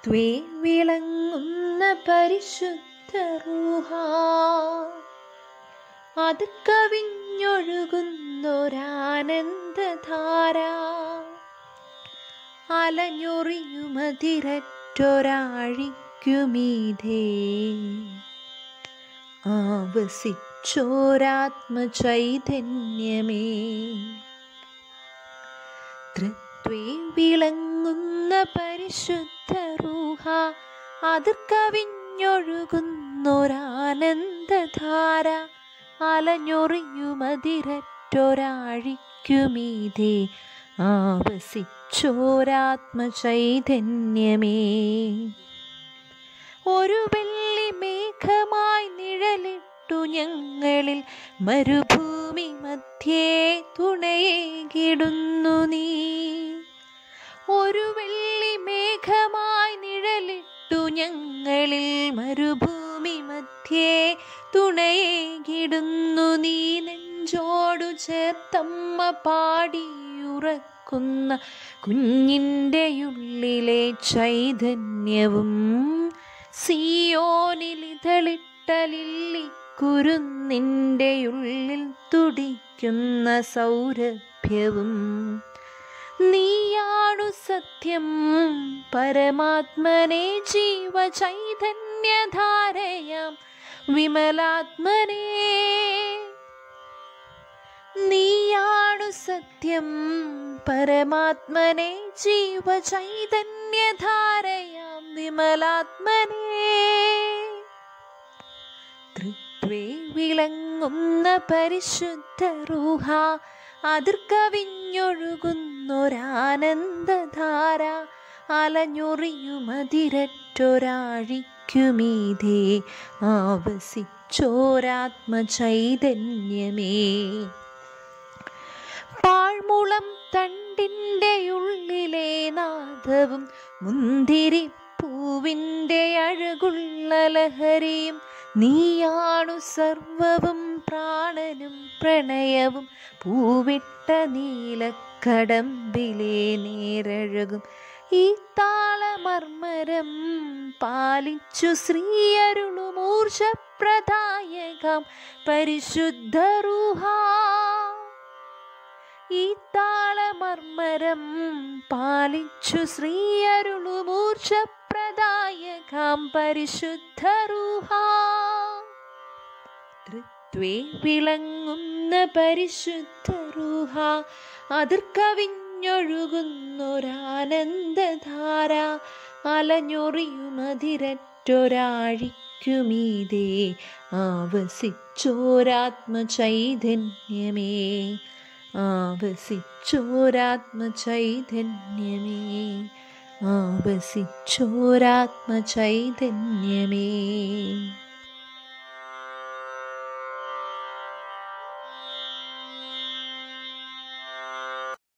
ത്വേ വിളങ്ങുന്ന പരിശുദ്ധ റൂഹ അത് കവിഞ്ഞൊഴുകുന്നൊരാനന്ദധാര അലഞ്ഞൊറിയുമതിരറ്റൊരാഴിക്കുമീതേ ആവസിച്ചോരാത്മചൈതന്യമേ തൃത്വേ വിളങ്ങുന്ന പരിശുദ്ധ റൂഹ അത് കവിഞ്ഞൊഴുകുന്നൊരാനന്ദധാര അലഞ്ഞൊറിയുമതിരറ്റൊരാഴിക്കുമീതേ ആവസിച്ചോരാത്മചൈതന്യമേ ഒരു വെള്ളി മേഘമായി നിഴലിട്ടു ഞങ്ങളിൽ മരുഭൂമി മധ്യേ തുണയേകിടുന്നു നീ ഒരു വെള്ളി മേഘമായി നിഴലിട്ടു ഞങ്ങളിൽ മരുഭൂമി മധ്യേ തുണയേകിടുന്നു നീ നെഞ്ചോടു ചേർത്തമ്മ പാടിയുറക്കുന്ന കുഞ്ഞിൻ്റെ ഉള്ളിലെ ചൈതന്യവും സിയോനിലിതളിട്ടലില്ലി കുരുന്നിൻ്റെ ഉള്ളിൽ തുടിക്കുന്ന സൗരഭ്യവും നീയാണു സത്യം പരമാത്മനെ ജീവ ചൈതന്യധാരയാം വിമലാത്മനേ നീയാണു സത്യം പരമാത്മനെ ജീവ ചൈതന്യധാരയാം വിമലാത്മനേ തൃത്വേ വിളങ്ങുന്ന പരിശുദ്ധ റൂഹ അതിർക്കവിഞ്ഞൊഴുകുന്നൊരാനന്ദധാര അലഞ്ഞൊറിയുമതിരറ്റൊരാഴിക്കുമീതേ ആവസിച്ചോരാത്മചൈതന്യമേ പാഴ്മുളം തണ്ടിൻ്റെ ഉള്ളിലെ നാദവും മുന്തിരിപ്പൂവിൻ്റെ അഴകുള്ള ലഹരിയും നീയാണു സർവവും പ്രാണനും പ്രണയവും പൂവിട്ട നീലക്കടമ്പിലെ നേരഴകും ഈ താളമർമരം പാലിച്ചു ശ്രീയരുളുമൂർഷപ്രദായകം പരിശുദ്ധ റൂഹാ ഈ താളമർമരം പാലിച്ചു ശ്രീയരുളുമൂർഷപ്രദായകം പരിശുദ്ധ റൂഹാ തൃത്വേ വിളങ്ങുന്ന പരിശുദ്ധ റൂഹ അതിർക്കവിഞ്ഞൊഴുകുന്നൊരാനന്ദധാര അലഞ്ഞൊറിയുമതിരറ്റൊരാഴിക്കുമീതേ ആവസിച്ചോരാത്മചൈതന്യമേ ആവസിച്ചോരാത്മചൈതന്യമേ ആവസിച്ചോരാത്മചൈതന്യമേ